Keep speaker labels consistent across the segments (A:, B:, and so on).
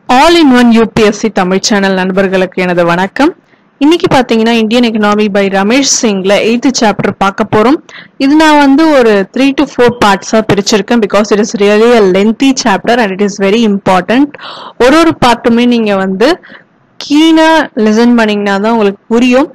A: All in one UPSC Tamil channel நண்பர்களுக்கு எனது வணக்கம் இன்னைக்கு பாத்தீங்கன்னா இந்தியன் எக்கனாமி பை ரமேஷ் சிங்ல எயித்து சாப்டர் பார்க்க போறோம் இது நான் வந்து ஒரு த்ரீ டு ஃபோர் பார்ட்ஸா பிரிச்சிருக்கேன் because it is really a lengthy chapter and it is very important ஒரு ஒரு பார்ட்டுமே நீங்க வந்து கீனா லிசன் பண்ணீங்கன்னா தான் உங்களுக்கு புரியும்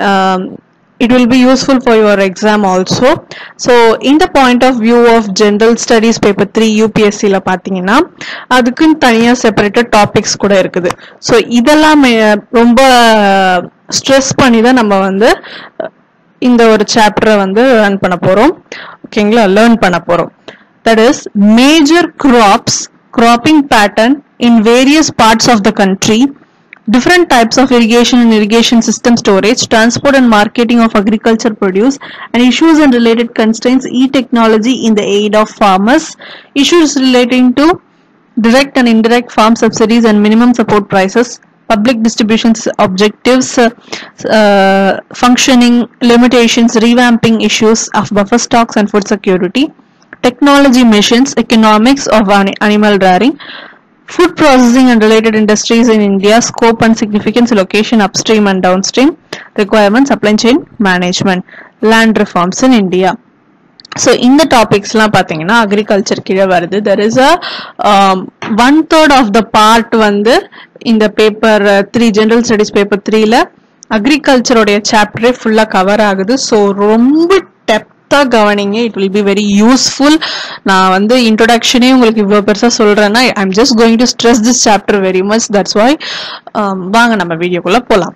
A: it will be useful for your exam also so in the point of view of general studies paper 3 UPSC ல பாத்தீங்கன்னா அதுக்குன்னு தனியா செப்பரேட்டட் டாபிக்ஸ் கூட இருக்குது ஸோ இதெல்லாம் மே- ரொம்ப ஸ்ட்ரெஸ் பண்ணி தான் நம்ம வந்து இந்த ஒரு சாப்டரை வந்து ரன் பண்ண போறோம் ஓகேங்களா லேர்ன் பண்ண போறோம் that is major crops cropping pattern in various parts of the country different types of irrigation and irrigation system storage transport and marketing of agriculture produce and issues and related constraints e-technology in the aid of farmers issues relating to direct and indirect farm subsidies and minimum support prices public distributions objectives uh, uh, functioning limitations revamping issues of buffer stocks and food security technology missions economics of ani- animal rearing food processing and related industries in India, scope and significance, location upstream and downstream, requirements, supply chain management, land reforms in India. So இந்த டாபிக்ஸ்லாம் பார்த்தீங்கன்னா agriculture கீழே வருது there is a one third of the part வந்து இந்த paper three general studies paper த்ரீல அக்ரிகல்ச்சருடைய சாப்டரே ஃபுல்லாக கவர் ஆகுது ஸோ ரொம்ப டெப்த்தாக கவனிங்க it will be very useful நான் வந்து இன்ட்ரொடக்ஷனே உங்களுக்கு இவ்வளோ பெருசாக சொல்கிறேன்னா I am just going to stress this chapter very much that's why வாங்க நம்ம வீடியோக்குள்ளே போகலாம்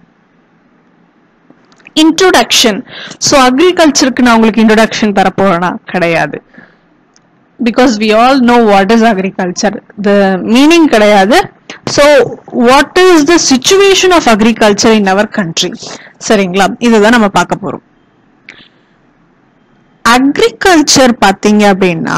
A: இன்ட்ரோடக்ஷன் ஸோ அக்ரிகல்ச்சருக்கு நான் உங்களுக்கு இன்ட்ரோடக்ஷன் தர போறேனா கிடையாது because we all know what is agriculture the meaning கிடையாது so what is the situation of agriculture in our country சரிங்களா இதுதான் நம்ம பார்க்க போறோம் அக்ரிகல்ச்சர் பார்த்தீங்க அப்படின்னா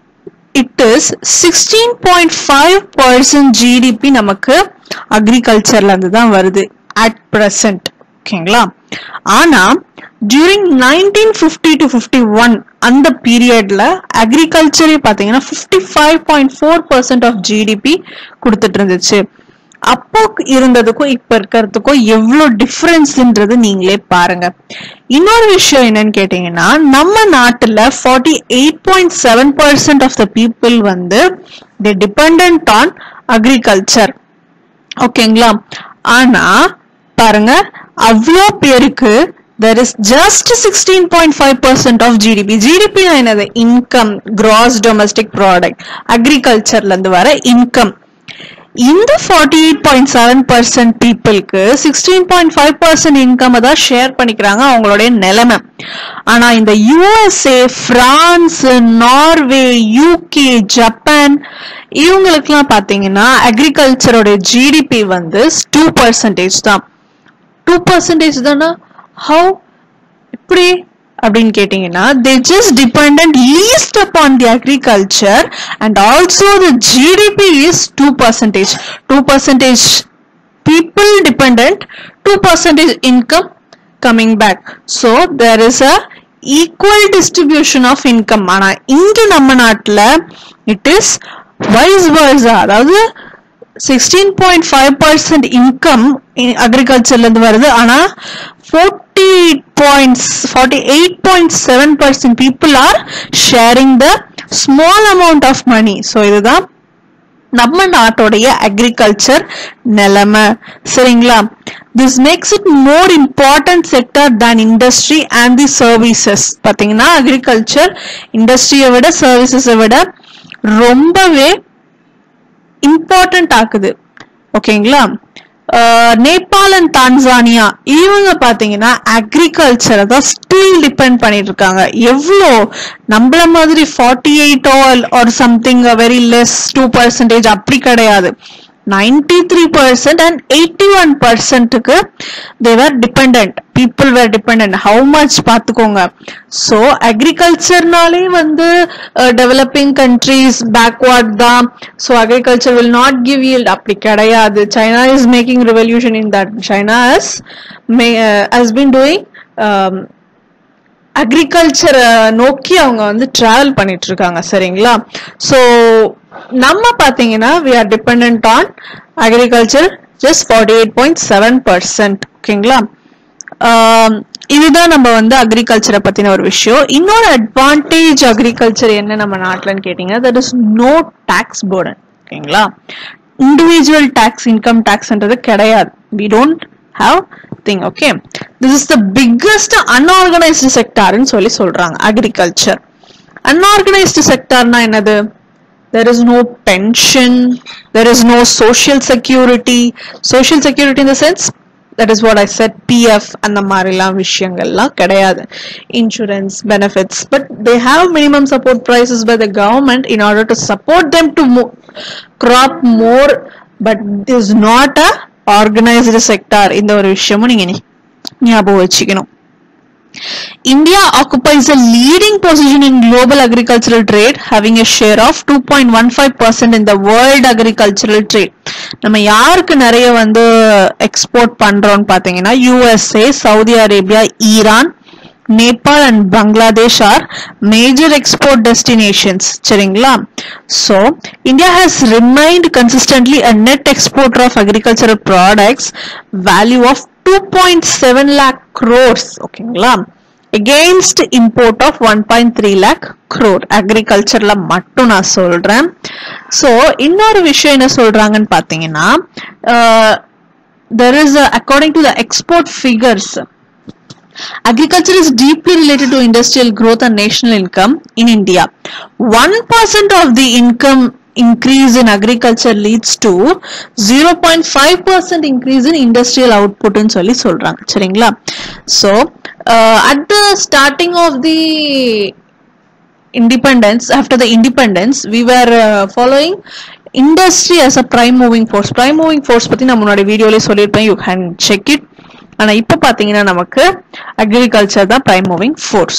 A: it is sixteen point five percent GDP நமக்கு அக்ரிகல்ச்சர்ல இருந்து தான் வருது அட் பிரசன்ட் ஓகேங்களா ஆனா during nineteen fifty to fifty one அந்த பீரியட்ல அக்ரிகல்ச்சரே பாத்தீங்கன்னா fifty five point four percent of GDP கொடுத்துட்டு இருந்துச்சு அப்போ இருந்ததுக்கும் இப்ப இருக்கிறதுக்கும் எவ்வளவு டிஃபரன்ஸ்ன்றது நீங்களே பாருங்க இன்னொரு விஷயம் என்னன்னு கேட்டீங்கன்னா நம்ம நாட்டுல forty eight point seven percent of the people வந்து தி டிபெண்ட் ஆன் அக்ரிகல்ச்சர் ஓகேங்களா ஆனா பாருங்க அவ்வளோ பேருக்கு there is just sixteen point five percent of GDP GDP என்னது இன்கம் கிராஸ் டொமஸ்டிக் ப்ராடக்ட் அக்ரிகல்ச்சர்ல இருந்து வர இன்கம் இந்த forty eight point seven percent பீப்புளுக்கு sixteen point five percent income தான் ஷேர் பண்ணிக்கிறாங்க அவங்களுடைய நிலைமை ஆனா இந்த USA France Norway UK Japan இவங்களுக்குலாம் பாத்தீங்கன்னா அக்ரிகல்ச்சரோட ஜிடிபி வந்து டூ பர்சன்டேஜ் தான் டூ பர்சன்டேஜ் தானா ஹவு இப்படி அப்படின்னு கேட்டீங்கன்னா they just depend least upon the agriculture and also the GDP is two percentage two percentage people dependent 2% income coming back so there is a equal distribution of income ஆனா இங்க நம்ம நாட்டுல it is vice versa அதாவது sixteen point five percent income அக்ரிகல்ச்சர்ல இருந்து வருது ஆனா forty points forty eight point seven percent people are sharing the small amount of money so இதுதான் நம்ம நாட்டோடைய அக்ரிகல்ச்சர் நிலைமை சரிங்களா this makes it more important sector than industry and the services பாத்தீங்கன்னா அக்ரிகல்ச்சர் இண்டஸ்ட்ரியை விட சர்வீசஸை விட ரொம்பவே இம்பார்ட்டன்ட் ஆக்குது ஓகேங்களா அஹ் நேபாள் அண்ட் தான்சானியா இவங்க பாத்தீங்கன்னா அக்ரிகல்ச்சரை தான் ஸ்டில் டிபெண்ட் பண்ணிட்டு இருக்காங்க எவ்வளோ நம்மள மாதிரி forty eight or something very less two percentage அப்படி கிடையாது ninety three percent and eighty one பர்சன்ட்டுக்கு their depend people were depend how much பார்த்துக்கோங்க ஸோ அக்ரிகல்ச்சர்னாலே வந்து டெவலப்பிங் கண்ட்ரீஸ் பேக்வர்ட் தான் so agriculture will not give yield அப்படி கிடையாது China is making revolution in that China has has been doing அக்ரிகல்ச்சரை நோக்கி அவங்க வந்து டிராவல் பண்ணிட்டு இருக்காங்க சரிங்களா ஸோ நம்ம பாத்தீங்கன்னா we are dependent on agriculture just 48.7 percent ஓகேங்களா ஆம், இதுதான் நம்ம வந்து அக்ரிகல்ச்சரை பத்தின ஒரு விஷயம் இன்னொரு அட்வான்டேஜ் அக்ரிகல்ச்சர் என்ன நம்ம நாட்டிலன்னு கேட்டீங்கன்னா that is no tax burden ஓகேங்களா இண்டிவிஜுவல் டாக்ஸ் இன்கம் டாக்ஸ்ன்றது கிடையாது we don't have thing okay this is the biggest unorganised செக்டார்னு சொல்லி சொல்றாங்க அக்ரிகல்ச்சர் அன்ஆர்கனைஸ்டு செக்டார்னா என்னது there is no pension there is no social security social security in the sense that is what i said pf அந்த மாதிரிலாம் விஷயங்கள்லாம் கிடையாது insurance benefits but they have minimum support prices by the government in order to support them to mo- crop more but this is not a organized sector இந்த ஒரு விஷயமும் நீங்க ஞ- ஞாபகம் வச்சுக்கணும் India occupies a leading position in global agricultural trade, having a share of 2.15% in the world agricultural trade. நம்ம யாருக்கு நிறைய வந்து எக்ஸ்போர்ட் பண்றோம்னு பாத்தீங்கன்னா USA Saudi Arabia Iran Nepal and Bangladesh are major export destinations சரிங்களா so India has remained consistently a net exporter of agricultural products value of two point seven lakh crores ஓகேங்களா against import of one point three lakh crore அக்ரிகல்ச்சர்ல மட்டும் நான் சொல்றேன் so இன்னொரு விஷயம் என்ன சொல்றாங்கன்னு பார்த்தீங்கன்னா there is according to the export figures Agriculture is deeply related to industrial growth and national income in India. 1% of the income increase in agriculture leads to 0.5% increase in industrial output ன்னு சொல்லி சொல்றாங்க சரிங்களா so uh, at the starting of the independence after the independence we were uh, following industry as a prime moving force prime moving force பத்தி நான் முன்னாடி வீடியோலயே சொல்லியிருப்பேன் you can check it ஆனா இப்ப பாத்தீங்கன்னா நமக்கு அக்ரிகல்ச்சர் தான் prime moving force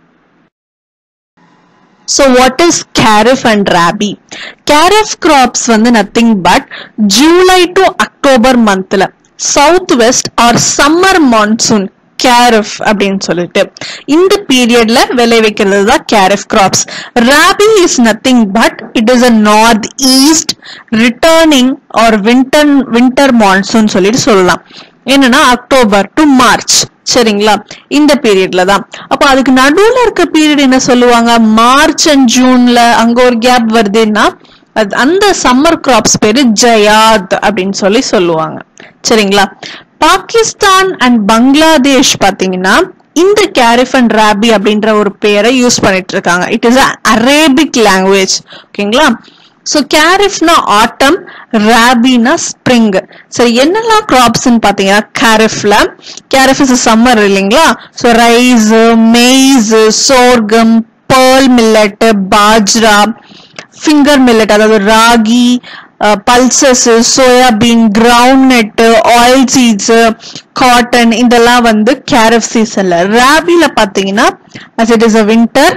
A: So what is Kharif and Rabi? Kharif crops வந்து nothing but July to October monthல south west or summer monsoon kharif அப்படின்னு சொல்லிட்டு இந்த பீரியட்ல விளைவிக்கிறது தான் kharif crops rabi is nothing but it is a north east returning or winter winter monsoon சொல்லிட்டு சொல்லலாம் என்னன்னா அக்டோபர் டு மார்ச் சரிங்களா இந்த பீரியட்ல தான் அப்ப அதுக்கு நடுவுல இருக்க பீரியட் என்ன சொல்லுவாங்க மார்ச் அண்ட் ஜூன்ல அங்க ஒரு கேப் வருதுன்னா அது அந்த சம்மர் கிராப்ஸ் பேரு ஜயாத் அப்படின்னு சொல்லி சொல்லுவாங்க சரிங்களா பாகிஸ்தான் அண்ட் பங்களாதேஷ் பாத்தீங்கன்னா இந்த கேரிஃப் அண்ட் ராபி அப்படின்ற ஒரு பேரை யூஸ் பண்ணிட்டு இருக்காங்க இட் இஸ் அரேபிக் லாங்குவேஜ் ஓகேங்களா ஸோ கேரிஃப்னா ஆட்டம் ராபினா ஸ்ப்ரிங் சரி என்னெல்லாம் கிராப்ஸ்ன்னு பார்த்தீங்கன்னா கேரிஃப்ல கேரிஃப் இஸ் சம்மர் இல்லைங்களா so rice maize sorghum pearl millet bajra finger millet அதாவது ragi pulses soybean groundnut oil seeds cotton இதெல்லாம் வந்து கேரஃப் சீசன்ல ராபில பாத்தீங்கன்னா as it is a winter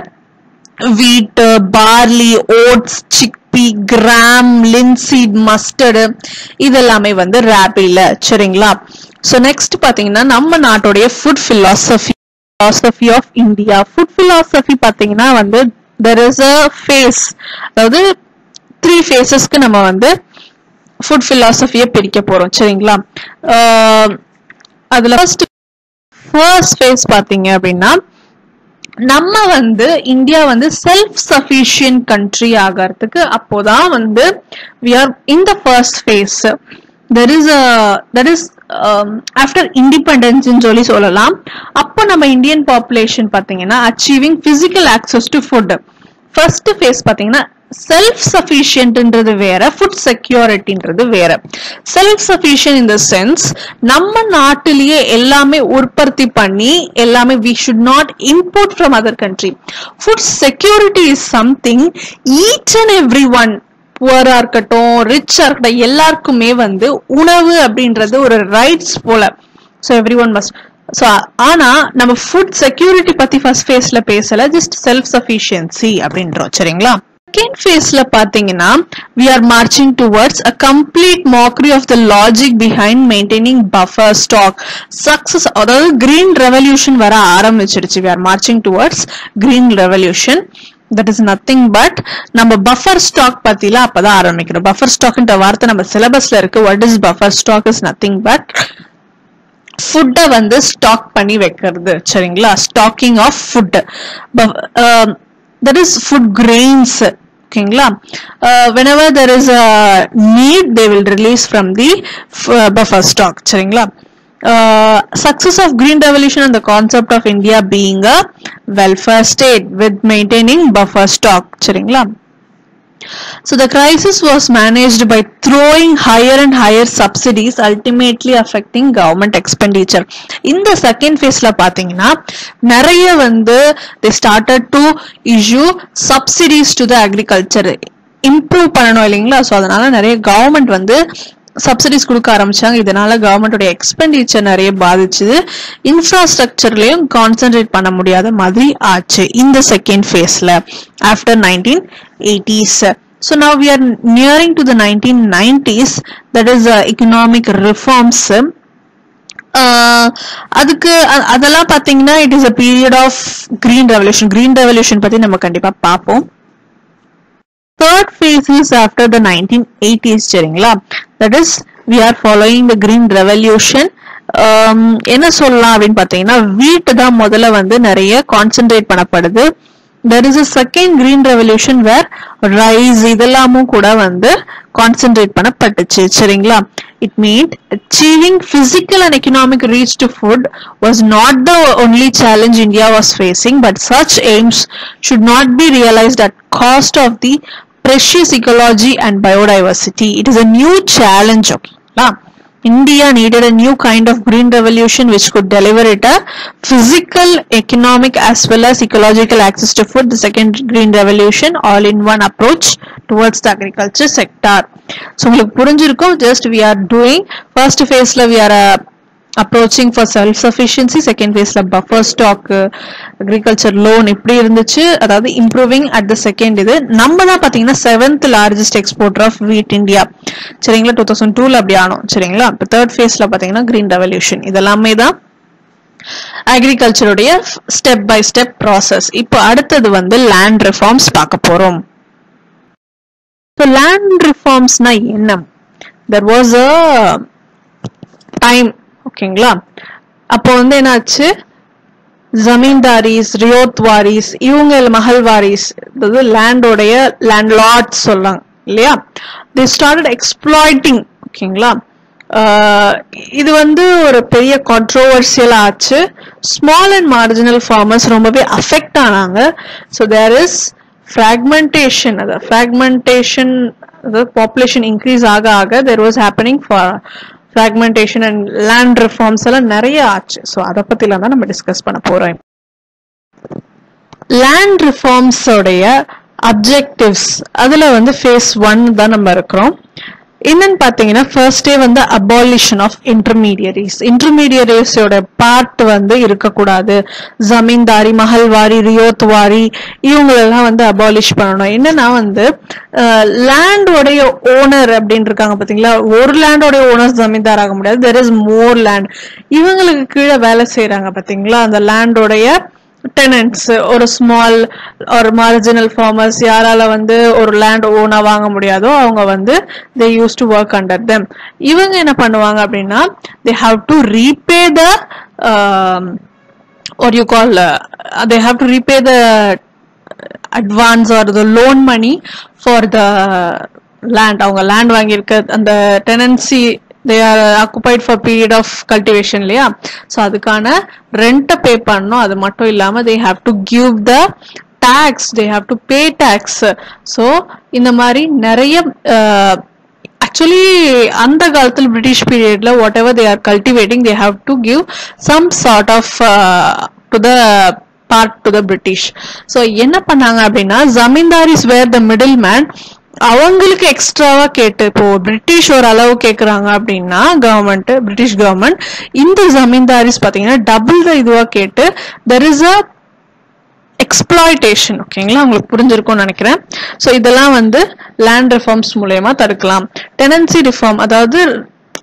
A: wheat barley oats chickpea gram linseed mustard இதெல்லாமே வந்து ராபில சரிங்களா ஸோ நெக்ஸ்ட் பாத்தீங்கன்னா நம்ம நாட்டுடைய food philosophy philosophy of India food philosophy பாத்தீங்கன்னா வந்து தெர் இஸ் அ ஃபேஸ் அதாவது த்ரீ ஃபேஸஸ்க்கு நம்ம வந்து ஃபுட் philosophy-ய பிரிக்க போறோம் சரிங்களா ஆஹ் அதுல ஃபர்ஸ்ட் ஃபர்ஸ்ட் ஃபேஸ் பாத்தீங்க அப்படின்னா நம்ம வந்து இந்தியா வந்து செல்ஃப் சஃபிஷியன்ட் கண்ட்ரி ஆகிறதுக்கு அப்போதான் வந்து we are in the first phase there is there is after independence சொல்லி சொல்லலாம் அப்போ நம்ம இந்தியன் பாப்புலேஷன் பாத்தீங்கன்னா achieving physical access to food first phase பாத்தீங்கன்னா செல்ஃப் சஃபிஷியன்ட்ன்றது வேற ஃபுட் செக்யூரிட்டின்றது வேற self sufficient in the sense நம்ம நாட்டிலேயே எல்லாமே உற்பத்தி பண்ணி எல்லாமே we should not import from other country food security is something each and every one புவரா இருக்கட்டும் ரிச்சா இருக்கட்டும் எல்லாருக்குமே வந்து உணவு அப்படின்றது ஒரு ரைட்ஸ் போல so every one must so ஆனா நம்ம ஃபுட் செக்யூரிட்டி பத்தி ஃபர்ஸ்ட் ஃபேஸ்ல பேசல ஜஸ்ட் செல்ஃப் சஃபிஷியன்சி அப்படின்றோம் சரிங்களா செகண்ட் ஃபேஸ்ல பாத்தீங்கன்னா we are marching towards a complete mockery of the logic behind maintaining buffer stock success அதாவது கிரீன் ரெவல்யூஷன் வர ஆரம்பிச்சிருச்சு we are marching towards green revolution that is nothing but நம்ம buffer stock பத்திலாம் அப்பதான் ஆரம்பிக்கிறோம் பஃபர் ஸ்டாக்ன்ற வார்த்தை நம்ம சிலபஸ்ல இருக்கு what is buffer stock is nothing but ஃபுட்டை வந்து ஸ்டாக் பண்ணி வைக்கிறது சரிங்களா stocking of food that is food grains ஓகேங்களா whenever there is a need they will release from the buffer stock சரிங்களா success of green revolution and the concept of India being a welfare state with maintaining buffer stock சரிங்களா So the crisis was managed by throwing higher and higher subsidies, ultimately affecting government expenditure. இந்த second ஃபேஸ்ல பாத்தீங்கன்னா நிறைய வந்து they started to issue subsidies to the agriculture improve பண்ணணும் இல்லைங்களா so அதனால நிறைய கவர்மெண்ட் வந்து சப்சிடிஸ் கொடுக்க ஆரம்பிச்சாங்க இதனால கவர்மெண்டோட எக்ஸ்பெண்டிச்சர் நிறைய பாதிச்சுது இன்ஃப்ராஸ்ட்ரக்சர்லயும் கான்சென்ட்ரேட் பண்ண முடியாத மாதிரி ஆச்சு இந்த செகண்ட் ஃபேஸ்ல after nineteen eighties so now we are nearing to the nineteen nineties that is economic reforms அதுக்கு அ- அதெல்லாம் பாத்தீங்கன்னா it is a period of green revolution green revolution பத்தி நம்ம கண்டிப்பா பார்ப்போம் third phase is after the 1980s சரிங்களா that is we are following the green revolution um, என்ன சொல்லலாம் அப்படின்னு பார்த்தீங்கன்னா வீட்டு தான் முதல்ல வந்து நிறைய கான்சென்ட்ரேட் பண்ணப்படுது there is a second green revolution where rice இதெல்லாமும் கூட வந்து கான்சென்ட்ரேட் பண்ணப்பட்டுச்சு சரிங்களா it meant achieving physical and economic reach to food was not the only challenge India was facing, but such aims should not be realized at cost of the precious ecology and biodiversity. It is a new challenge. Okay. lah. India needed a new kind of green revolution which could deliver it a physical, economic as well as ecological access to food. The second green revolution all in one approach towards the agriculture sector. So உங்களுக்கு புரிஞ்சிருக்கும் just we are doing first phaseல we are uh, approaching for self sufficiency second phaseல buffer stock uh, agriculture loan இப்படி இருந்துச்சு அதாவது improving at the second இது நம்ம தான் பாத்தீங்கன்னா seventh largest exporter of wheat India சரிங்களா டூ தௌசண்ட் டூல அப்படி ஆனோம் சரிங்களா இப்போ தேர்ட் ஃபேஸ்ல பாத்தீங்கன்னா கிரீன் ரெவல்யூஷன் இதெல்லாமே தான் அக்ரிகல்ச்சருடைய ஸ்டெப் பை ஸ்டெப் ப்ராசஸ் இப்போ அடுத்தது வந்து லேண்ட் ரிஃபார்ம்ஸ் பார்க்க போறோம் ஸோ லேண்ட் ரிஃபார்ம்ஸ்னா என்ன தெர் வாஸ் அ டைம் ஓகேங்களா அப்போ வந்து என்னாச்சு ஜமீன்தாரிஸ் ரியோத்வாரிஸ் இவங்க மஹல்வாரிஸ் அதாவது லேண்டோடைய லேண்ட் லாட் சொல்லாங்க இல்லையா தி ஸ்டார்டட் எக்ஸ்ப்ளாய்டிங் ஓகேங்களா ஆஹ் இது வந்து ஒரு பெரிய கான்ட்ரோவர்சியல் ஆச்சு ஸ்மால் அண்ட் மார்ஜினல் ஃபார்மர்ஸ் ரொம்பவே அஃபெக்ட் ஆனாங்க ஸோ தேர் இஸ் ஃப்ராக்மெண்டேஷன் அதாவது ஃப்ராக்மெண்டேஷன் அதாவது பாப்புலேஷன் இன்க்ரீஸ் ஆக ஆக there was happening for fragmentation and land reforms எல்லாம் நிறைய ஆச்சு ஸோ அதை பத்திலாம் தான் நம்ம டிஸ்கஸ் பண்ண போறோம் லேண்ட் ரிஃபார்ம்ஸோடைய அப்ஜெக்டிவ்ஸ் அதுல வந்து ஃபேஸ் ஒன் தான் நம்ம இருக்கிறோம் என்னன்னு பாத்தீங்கன்னா ஃபர்ஸ்டே வந்து அபாலிஷன் ஆஃப் இன்டர்மீடியரிஸ் இன்டர்மீடியரிஸோட பார்ட் வந்து இருக்கக்கூடாது ஜமீன்தாரி மஹல்வாரி ரியோத்வாரி இவங்களெல்லாம் வந்து அபாலிஷ் பண்ணணும் என்னன்னா வந்து லேண்டோடைய ஓனர் அப்படின்னு இருக்காங்க பாத்தீங்களா ஒரு லேண்டோடைய ஓனர் ஜமீன்தார் ஆக முடியாது தெர் இஸ் மோர் லேண்ட் இவங்களுக்கு கீழே வேலை செய்யறாங்க பாத்தீங்களா அந்த லேண்டோடைய டெனன்ட்ஸ் ஒரு ஸ்மால் ஒரு மார்ஜினல் ஃபார்மர்ஸ் யாரால வந்து ஒரு லேண்ட் ஓனா வாங்க முடியாதோ அவங்க வந்து they use to work under them இவங்க என்ன பண்ணுவாங்க அப்படின்னா they have to repay the what you call uh, they have to repay the advance or the loan money for the land அவங்க லேண்ட் வாங்கியிருக்க அந்த tenancy they are occupied for period of cultivation இல்லையா so அதுக்கான ரெண்ட்டை pay பண்ணணும் அது மட்டும் இல்லாமல் they have to give the tax they have to pay tax so இந்த மாதிரி நிறைய ஆக்சுவலி அந்த காலத்தில் பிரிட்டிஷ் பீரியட்ல whatever they are cultivating they have to give some sort of to the part to the British so என்ன பண்ணாங்க அப்படின்னா ஜமீன்தாரிஸ் வேர் த middle man அவங்களுக்கு எக்ஸ்ட்ராவா கேட்டு இப்போ பிரிட்டிஷ் ஒரு அளவு கேக்குறாங்க அப்படின்னா கவர்மெண்ட் பிரிட்டிஷ் கவர்மெண்ட் இந்த ஜமீன்தாரிஸ் பாத்தீங்கன்னா டபுள் த இதுவா கேட்டு தெர் இஸ் அ எக்ஸ்ப்ளாய்டேஷன் ஓகேங்களா உங்களுக்கு புரிஞ்சிருக்கும்னு நினைக்கிறேன் ஸோ இதெல்லாம் வந்து லேண்ட் ரிஃபார்ம்ஸ் மூலயமா தடுக்கலாம் டெனன்சி ரிஃபார்ம் அதாவது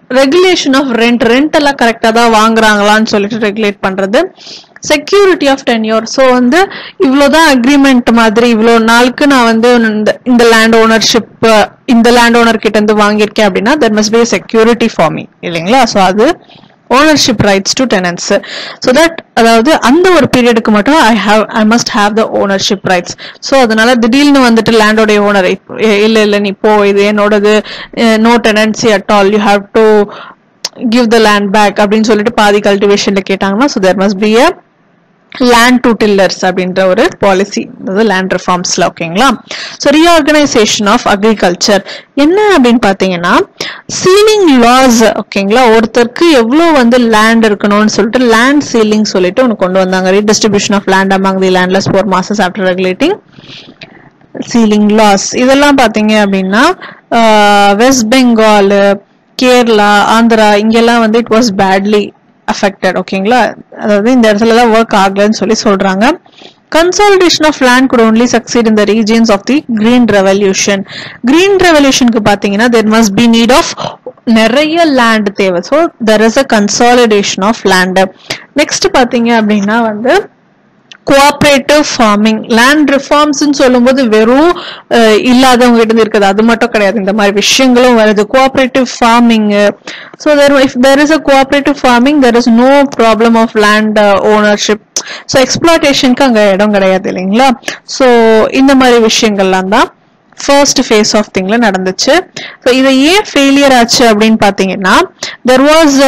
A: ரெகுலேஷன் ஆஃப் ரெண்ட் ரெண்ட் எல்லாம் கரெக்டா தான் வாங்குறாங்களான்னு சொல்லிட்டு ரெகுலேட் பண்றது செக்யூரிட்டி ஆஃப் டென்யூர் ஸோ வந்து இவ்வளோதான் அக்ரிமெண்ட் மாதிரி இவ்வளோ நாளுக்கு நான் வந்து இந்த இந்த லேண்ட் ஓனர்ஷிப் இந்த லேண்ட் ஓனர் கிட்ட இருந்து வாங்கியிருக்கேன் அப்படின்னா there must be security for me இல்லைங்களா ஸோ அது ownership rights to tenants so that அதாவது அந்த ஒரு பீரியடுக்கு மட்டும் I have I must have the ownership rights so அதனால திடீர்னு வந்துட்டு லேண்டோடைய ஓனர் இல்ல இல்ல நீ போ இது என்னோடது no tenancy at all you have to give the land back அப்படின்னு சொல்லிட்டு பாதி கல்டிவேஷன்ல கேட்டாங்கன்னா so there must be a land to tillers அப்படின்ற ஒரு பாலிசி அதாவது லேண்ட் ரிஃபார்ம்ஸ்ல ஓகேங்களா ஸோ ரீஆர்கனைசேஷன் ஆஃப் அக்ரிகல்ச்சர் என்ன அப்படின்னு பார்த்தீங்கன்னா சீலிங் லாஸ் ஓகேங்களா ஒருத்தருக்கு எவ்வளோ வந்து லேண்ட் இருக்கணும்னு சொல்லிட்டு லேண்ட் சீலிங் சொல்லிட்டு ஒன்று கொண்டு வந்தாங்க redistribution of land among the landless for masses after regulating ceiling laws இதெல்லாம் பார்த்தீங்க அப்படின்னா வெஸ்ட் பெங்கால் கேரளா ஆந்திரா இங்கெல்லாம் வந்து இட் வாஸ் பேட்லி அஃபெக்டட் ஓகேங்களா அதாவது இந்த இடத்துல தான் ஒர்க் ஆகலன்னு சொல்லி சொல்றாங்க consolidation of land could only succeed in the regions of the green revolution green revolutionக்கு பாத்தீங்கன்னா there must be need of நிறைய லேண்ட் தேவை so there is a consolidation of land next பாத்தீங்க அப்படின்னா வந்து கோஆப்ரேட்டிவ் ஃபார்மிங் லேண்ட் ரிஃபார்ம்ஸ்னு சொல்லும்போது வெறும் அஹ், இல்லாதவங்க கிட்ட இருந்து இருக்குது அது மட்டும் கிடையாது இந்த மாதிரி விஷயங்களும் வருது cooperative farming so there if there is a cooperative farming there is no problem of land ownership so எக்ஸ்பிளாட்டேஷனுக்கு அங்கே இடம் கிடையாது இல்லைங்களா ஸோ இந்த மாதிரி விஷயங்கள்லாம் தான் ஃபர்ஸ்ட் ஃபேஸ் ஆஃப் திங்ல நடந்துச்சு ஸோ இதை ஏன் ஃபெயிலியர் ஆச்சு அப்படின்னு பார்த்தீங்கன்னா தெர் வாஸ்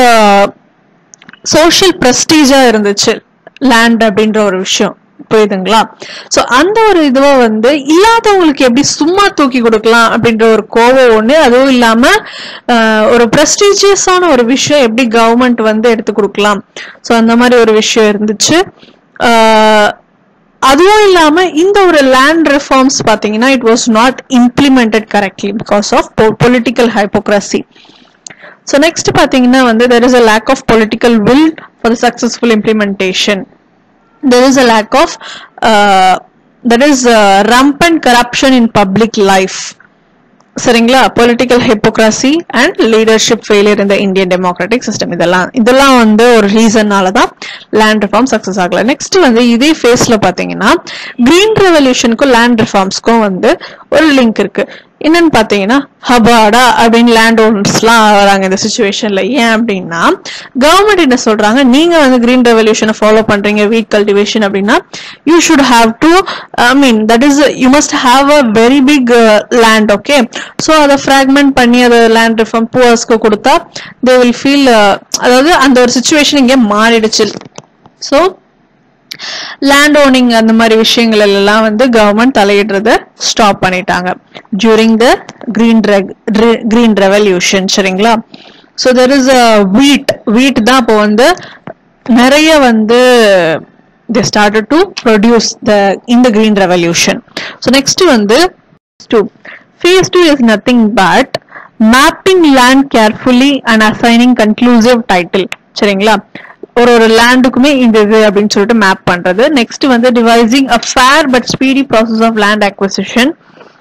A: சோஷியல் ப்ரெஸ்டீஜா இருந்துச்சு லேண்ட் அப்படின்ற ஒரு விஷயம் புரியுதுங்களா சோ அந்த ஒரு இதுவா வந்து இல்லாதவங்களுக்கு எப்படி சும்மா தூக்கி கொடுக்கலாம் அப்படின்ற ஒரு கோவம் ஒண்ணு அதுவும் இல்லாம ஆஹ், ஒரு ப்ரெஸ்டீஜியஸான ஒரு விஷயம் எப்படி கவர்மெண்ட் வந்து எடுத்து கொடுக்கலாம் சோ அந்த மாதிரி ஒரு விஷயம் இருந்துச்சு ஆஹ், அதுவும் இல்லாம இந்த ஒரு லேண்ட் ரிஃபார்ம்ஸ் பாத்தீங்கன்னா it was not implemented correctly because of political hypocrisy so next பார்த்தீங்கன்னா வந்து there is a lack of political will for the successful implementation there is a lack of there is rampant corruption in public life சரிங்களா political hypocrisy and leadership failure இந்த Indian democratic system இதெல்லாம் இதெல்லாம் வந்து ஒரு ரீசன்னால தான் land reform success ஆகல next வந்து இதே ஃபேஸ்ல பாத்தீங்கன்னா கிரீன் ரெவல்யூஷனுக்கும் லேண்ட் ரிஃபார்ம்ஸ்க்கும் வந்து ஒரு லிங்க் இருக்கு என்னன்னு பாத்தீங்கன்னா ஹபாடா அப்படின்னு லேண்ட் ஓனர்ஸ்லாம் வராங்க இந்த சுச்சுவேஷன்ல ஏன் அப்படின்னா கவர்மெண்ட் என்ன சொல்றாங்க நீங்க வந்து கிரீன் ரெவல்யூஷனை ஃபாலோ பண்றீங்க வீட் கல்டிவேஷன் அப்படின்னா you should have to I mean that is you must have a very big land okay so அதை ஃப்ராக்மெண்ட் பண்ணி அதை லேண்ட் ரிஃபார்ம் பூவர்ஸ்க்கு கொடுத்தா தே வில் ஃபீல் அதாவது அந்த ஒரு சுச்சுவேஷன் இங்கே மாறிடுச்சு ஸோ லேண்ட் ஓனிங் அந்த மாதிரி விஷயங்கள் எல்லாம் வந்து கவர்மெண்ட் தலையிடுறத ஸ்டாப் பண்ணிட்டாங்க during the green green revolution சரிங்களா so there is a wheat wheat தான் இப்போ வந்து நிறைய வந்து they started to produce the in the green revolution so next வந்து two phase two is nothing but mapping land carefully and assigning conclusive title சரிங்களா ஒரு ஒரு லேண்டுக்குமே இந்த இது அப்படின்னு சொல்லிட்டு மேப் பண்றது நெக்ஸ்ட் வந்து devising a fair but speedy process of land acquisition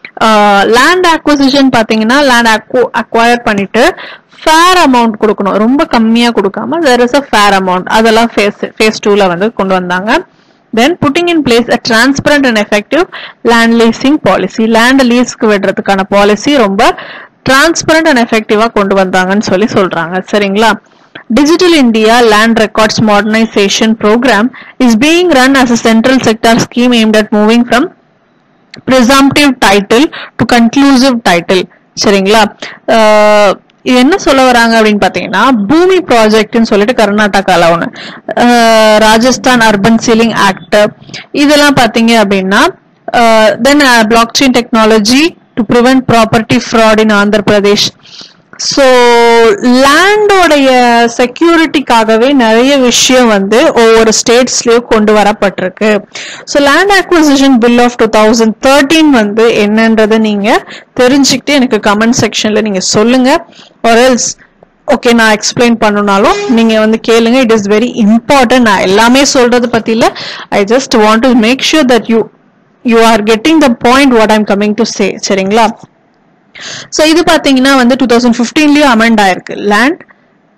A: land acquisition பாத்தீங்கன்னா லேண்ட் அக்வயர் பண்ணிட்டு ஃபேர் அமௌண்ட் கொடுக்கணும் ரொம்ப கம்மியா கொடுக்காம there is a fair amount அதெல்லாம் ஃபேஸ் ஃபேஸ் டூல வந்து கொண்டு வந்தாங்க then putting in place a transparent and effective land leasing policy land லீஸ்க்கு விடுறதுக்கான பாலிசி ரொம்ப டிரான்ஸ்பரண்ட் அண்ட் எஃபெக்டிவா கொண்டு வந்தாங்கன்னு சொல்லி சொல்றாங்க சரிங்களா Digital India Land Records Modernization Program is being run as a central sector scheme aimed at moving from presumptive title to conclusive title சரிங்களா அஹ் இது என்ன சொல்ல வராங்க அப்படின்னு பாத்தீங்கன்னா பூமி ப்ராஜெக்ட்னு சொல்லிட்டு கர்நாடகால ஒண்ணு ah Rajasthan urban ceiling act இதெல்லாம் பாத்தீங்க அப்படின்னா then block chain technology to prevent property fraud in Andhra Pradesh so லேண்டோடைய செக்யூரிட்டிக்காகவே நிறைய விஷயம் வந்து ஒவ்வொரு ஸ்டேட்ஸ்லயும் கொண்டு வரப்பட்டிருக்கு so land acquisition bill of two thousand thirteen வந்து என்னன்றதை நீங்க தெரிஞ்சுக்கிட்டு எனக்கு கமெண்ட் செக்ஷன்ல நீங்க சொல்லுங்க or else ஓகே நான் எக்ஸ்பிளைன் பண்ணனாலும் நீங்க வந்து கேளுங்க இட் இஸ் வெரி இம்பார்ட்டன்ட் நான் எல்லாமே சொல்றது பத்தி இல்ல I just want to make sure that you you are getting the point what I'm coming to say சரிங்களா ஸோ இது பாத்தீங்கன்னா வந்து டூ தௌசண்ட் ஃபிஃப்டீன்லயும் அமெண்ட் ஆயிருக்கு லேண்ட்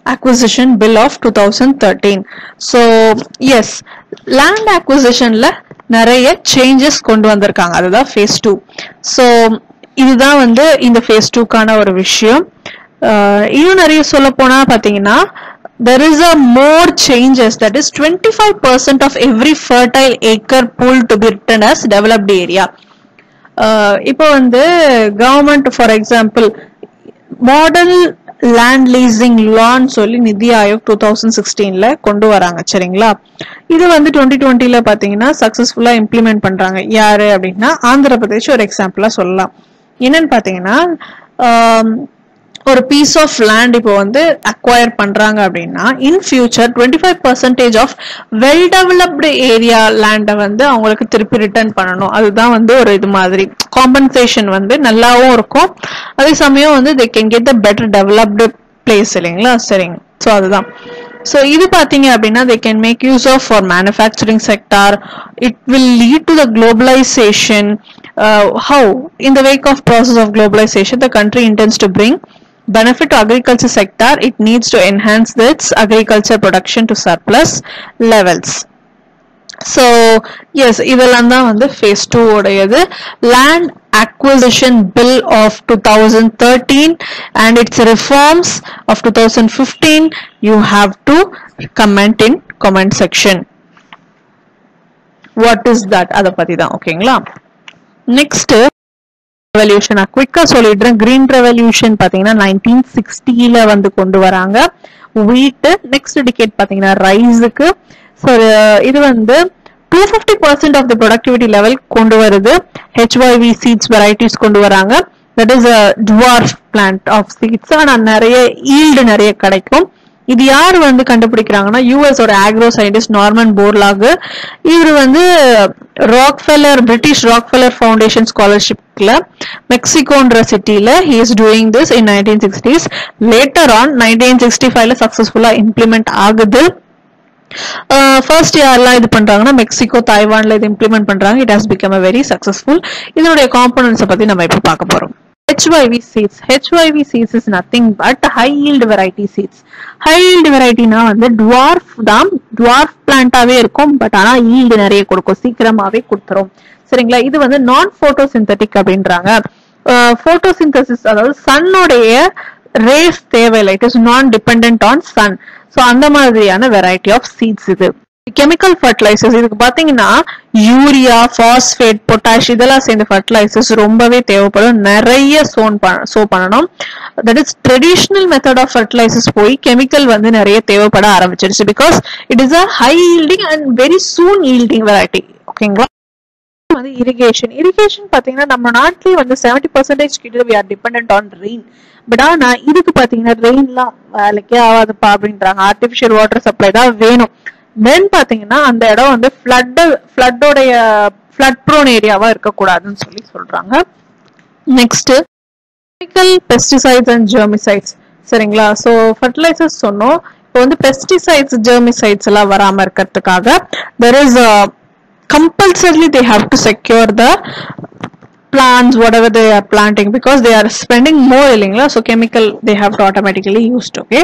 A: acquisition bill of 2013 so yes land acquisitionல நிறைய சேஞ்சஸ் கொண்டு வந்திருக்காங்க அதுதான் ஃபேஸ் டூ ஸோ இதுதான் வந்து இந்த ஃபேஸ் டூக்கான ஒரு விஷயம் அஹ் இன்னும் நிறைய சொல்ல போனா பாத்தீங்கன்னா there is a more changes that is 25% of every fertile acre pool to be written as developed area uh, இப்போ வந்து government for example model land leasing லான்னு சொல்லி நிதி ஆயோக் டூ தௌசண்ட் சிக்ஸ்டீன்ல கொண்டு வராங்க சரிங்களா இது வந்து டுவெண்ட்டி டுவெண்ட்டில பாத்தீங்கன்னா சக்சஸ்ஃபுல்லா இம்ப்ளிமெண்ட் பண்றாங்க யாரு அப்படின்னா ஆந்திர பிரதேஷ் ஒரு எக்ஸாம்பிளா சொல்லலாம் என்னன்னு பாத்தீங்கன்னா ஆம், ஒரு பீஸ் ஆஃப் லேண்ட் இப்போ வந்து அக்வயர் பண்றாங்க அப்படின்னா in future twenty five percentage of well developed area லேண்டை வந்து அவங்களுக்கு திருப்பி ரிட்டர்ன் பண்ணணும் அதுதான் வந்து ஒரு இது மாதிரி காம்பன்சேஷன் வந்து நல்லாவும் இருக்கும் அதே சமயம் வந்து they can get the better developed place இல்லைங்களா சரிங்க ஸோ அதுதான் ஸோ இது பார்த்தீங்க அப்படின்னா they can make use of for manufacturing sector it will lead to the globalisation how in the wake of process of globalization the country intends to bring benefit to agriculture sector it needs to enhance its agriculture production to surplus levels so yes இதெல்லாம் தான் வந்து phase two உடையது லேண்ட் acquisition bill of 2013 and its reforms of 2015 you have to comment in comment section what is that அத பத்தி தான் ஓகேங்களா next revolution குவிக்கா சொல்லிடுறேன் கிரீன் ரெவல்யூஷன் பாத்தீங்கன்னா நைன்டீன் சிக்ஸ்டில வந்து கொண்டு வராங்க வீட்டு நெக்ஸ்ட் டிகேட் பாத்தீங்கன்னா ரைஸுக்கு ஸோ இது வந்து two fifty percent of the productivity level கொண்டு வருது ஹெச்ஒய்வி சீட்ஸ் வெரைட்டிஸ் கொண்டு வராங்க that is a dwarf plant of seeds ஆனா நிறைய ஈல்டு நிறைய கிடைக்கும் இது யார் வந்து கண்டுபிடிக்கிறாங்கன்னா யூஎஸ் ஒரு ஆக்ரோ சயின்டிஸ்ட் நார்மன் போர்லாக் இவர் வந்து ராக்ஃபெல்லர் பிரிட்டிஷ் ராக்ஃபெல்லர் ஃபவுண்டேஷன் ஸ்காலர்ஷிப்ல மெக்சிகோன்ற சிட்டில he is doing this in nineteen sixties later on nineteen sixty ஃபைவ்ல சக்சஸ்ஃபுல்லா இம்ப்ளிமெண்ட் ஆகுது ஃபர்ஸ்ட் யாரெல்லாம் இது பண்றாங்கன்னா மெக்சிகோ தாய்வான்ல இது இம்ப்ளிமெண்ட் பண்றாங்க it has become a very successful இதனுடைய காம்பனன்ட்ஸை பத்தி நம்ம இப்போ பார்க்க போறோம் HYV seeds HYV seeds is nothing but high yield variety seeds high yield varietyனா வந்து dwarf தான் dwarf பிளான்ட்டாவே இருக்கும் பட் ஆனா yield நிறைய கொடுக்கும் சீக்கிரமாவே கொடுத்துரும் சரிங்களா இது வந்து நான் போட்டோசிந்தட்டிக் அப்படின்றாங்க போட்டோசிந்தசிஸ் அதாவது சன்னுடைய ரேஸ் தேவையில்லை it is non depend on sun so அந்த மாதிரியான வெரைட்டி ஆஃப் சீட்ஸ் இது கெமிக்கல் ஃபர்டிலைசர்ஸ் இதுக்கு பாத்தீங்கன்னா யூரியா பாஸ்பேட் பொட்டாஷ் இதெல்லாம் சேர்ந்த ஃபர்டிலைசர்ஸ் ரொம்பவே தேவைப்படும் நிறைய சோன் சோ பண்ணணும் that is traditional method of fertilisers போய் கெமிக்கல் வந்து நிறைய தேவைப்பட ஆரம்பிச்சிருச்சு because it is a high yielding and very soon yielding variety ஓகேங்களா வந்து இரிகேஷன் இரிகேஷன் பாத்தீங்கன்னா நம்ம நாட்டிலேயே வந்து செவன்டி பர்சன்டேஜ் கிட்ட we are depend on rain but ஆனா இதுக்கு பாத்தீங்கன்னா ரெயின்லாம் வேலைக்கே ஆகாதுப்பா அப்படின்றாங்க ஆர்டிபிஷியல் வாட்டர் சப்ளை தான் வேணும் தென் பாத்தீங்கன்னா அந்த இடம் வந்து ஃப்ளட் ஃப்ளட்டோடைய ஃப்ளட் ப்ரோன் ஏரியாவா இருக்கக்கூடாதுன்னு சொல்லி சொல்றாங்க next chemical pesticides and germicides சரிங்களா ஸோ ஃபர்டிலைசர்ஸ் சொன்னோம் இப்போ வந்து பெஸ்டிசைட்ஸ் ஜெர்மிசைட்ஸ் எல்லாம் வராம இருக்கிறதுக்காக there is compulsorily they have to secure the plants whatever they are planting because they are spending more இல்லைங்களா so chemical they have to automatically used okay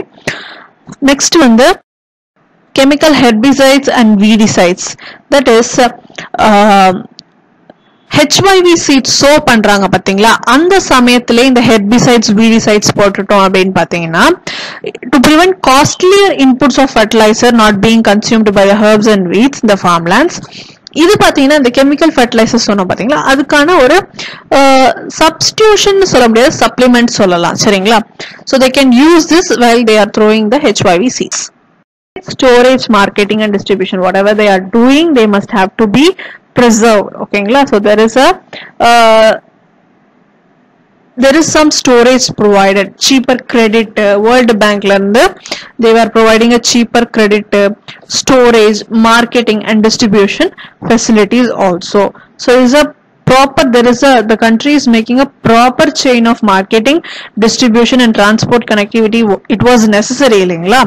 A: next வந்து chemical herbicides and weedicides that is uh, HYV seed sow பண்றாங்க பாத்தீங்களா அந்த சமயத்துல இந்த herbicides வீடிசைட்ஸ் போட்டுட்டோம் அப்படின்னு பாத்தீங்கன்னா to prevent costlier inputs of fertiliser not being consumed by herbs and weeds இந்த ஃபார்ம்லேண்ட்ஸ் இது பாத்தீங்கன்னா இந்த கெமிக்கல் ஃபர்டிலைசர் சொன்னோம் பாத்தீங்களா அதுக்கான ஒரு சப்ஸ்டியூஷன் சொல்ல முடியாது சப்ளிமெண்ட் சொல்லலாம் சரிங்களா so they can use this well they are throwing the HYV seeds storage marketing and distribution whatever they are doing they must have to be preserved ஓகேங்களா so there is a uh, there is some storage provided cheaper credit uh, world bank ல இருந்து they were providing a cheaper credit uh, storage marketing and distribution facilities also so is a proper there is a the country is making a proper chain of marketing distribution and transport connectivity it was necessary இல்லைங்களா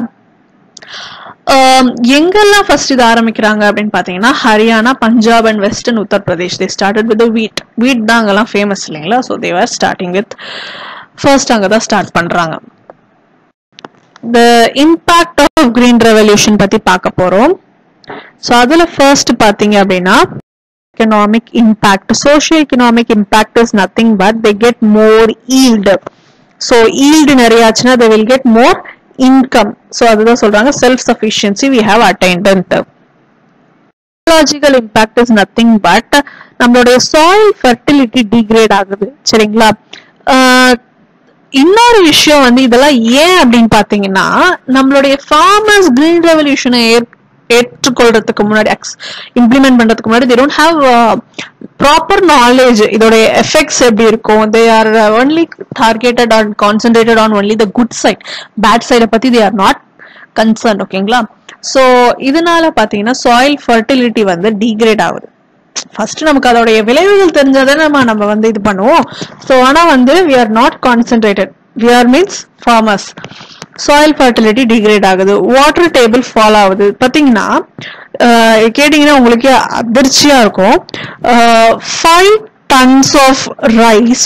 A: எங்கெல்லாம் first இது ஆரம்பிக்கிறாங்க அப்படின்னு பாத்தீங்கன்னா Haryana Punjab and western Uttar Pradesh they started with wheat wheat தான் அங்கெல்லாம் famous இல்லைங்களா so they were starting with first அங்கே தான் ஸ்டார்ட் பண்றாங்க the impact of green revolution பத்தி பார்க்க போறோம் ஸோ அதுல ஃபர்ஸ்ட் பாத்தீங்க அப்படின்னா economic impact socio economic impact is nothing but they get more yield so yield நிறைய ஆச்சுன்னா they will get more income so அதுதான் சொல்றாங்க self sufficiency we have attained ecological impact is nothing but நம்மளுடைய soil fertility degrade ஆகுது சரிங்களா ஆஹ் இன்னொரு விஷயம் வந்து இதெல்லாம் ஏன் அப்படின்னு பாத்தீங்கன்னா நம்மளுடைய ஃபார்மர்ஸ் கிரீன் ரெவல்யூஷனை ஏற்றுக்கொள்றதுக்கு முன்னாடி இம்ப்ளிமெண்ட் பண்றதுக்கு முன்னாடி they don't have proper knowledge இதோடைய எஃபெக்ட்ஸ் எப்படி இருக்கும் they are only targeted on concentrated on only the good side bad சைடை பத்தி தே ஆர் நாட் கன்சர்ன் ஓகேங்களா ஸோ இதனால பாத்தீங்கன்னா சாயில் ஃபர்டிலிட்டி வந்து டீக்ரேட் ஆகுது ஃபர்ஸ்ட் நமக்கு அதோடைய விளைவுகள் தெரிஞ்சாதான் நம்ம நம்ம வந்து இது பண்ணுவோம் ஸோ ஆனா வந்து we are not concentrated we are means farmers soil fertility degrade ஆகுது வாட்டர் டேபிள் ஃபால் ஆகுது பாத்தீங்கன்னா அஹ், கேட்டீங்கன்னா உங்களுக்கு அதிர்ச்சியா இருக்கும் five tons of rice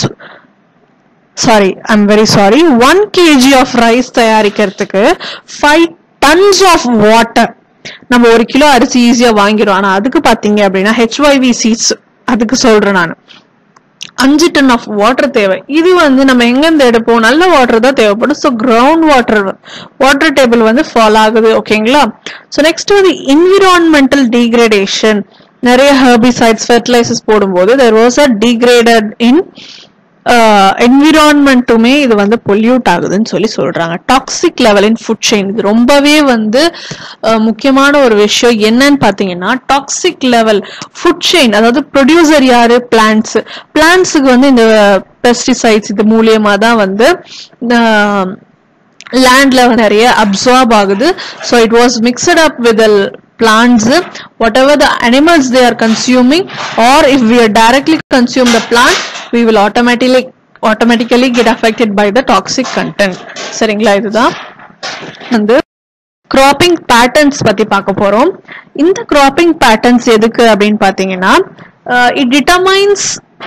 A: sorry I'm very sorry one KG of rice தயாரிக்கிறதுக்கு ஃபைவ் டன்ஸ் ஆஃப் வாட்டர் நம்ம ஒரு கிலோ அரிசி ஈஸியா வாங்கிடும் ஆனா அதுக்கு பாத்தீங்க அப்படின்னா ஹெச்ஒய்வி சீட்ஸ் அதுக்கு சொல்றேன் நான் அஞ்சு டன் ஆஃப் வாட்டர் தேவை இது வந்து நம்ம எங்க இருந்து எடுப்போம் நல்ல வாட்டர் தான் தேவைப்படும் so ground water water table வந்து ஃபாலோ ஆகுது ஓகேங்களா ஸோ நெக்ஸ்ட் வந்து என்விரான்மெண்டல் டீக்ரேடேஷன் நிறைய ஹெர்பிசைட்ஸ் ஃபெர்டிலைசர்ஸ் போடும்போது there was a degraded in என்விரான்மெண்ட்டுமே இது வந்து பொல்யூட் ஆகுதுன்னு சொல்லி சொல்றாங்க toxic level in food chain இது ரொம்பவே வந்து அஹ், முக்கியமான ஒரு விஷயம் என்னன்னு பாத்தீங்கன்னா டாக்ஸிக் லெவல் ஃபுட் செயின் அதாவது ப்ரொடியூசர் யாரு பிளான்ட்ஸ் பிளான்ட்ஸுக்கு வந்து இந்த பெஸ்டிசைட்ஸ் இது மூலியமா தான் வந்து அஹ், லேண்ட்ல நிறைய அப்சார்ப் ஆகுது so it was mixed up with plants whatever the animals they are consuming or if we are directly consume the plant we will automatically automatically get affected by the toxic content சரிங்களா இதுதான் வந்து cropping patterns பத்தி பார்க்க போறோம் இந்த cropping patterns எதுக்கு அப்படின்னு பாத்தீங்கன்னா it determines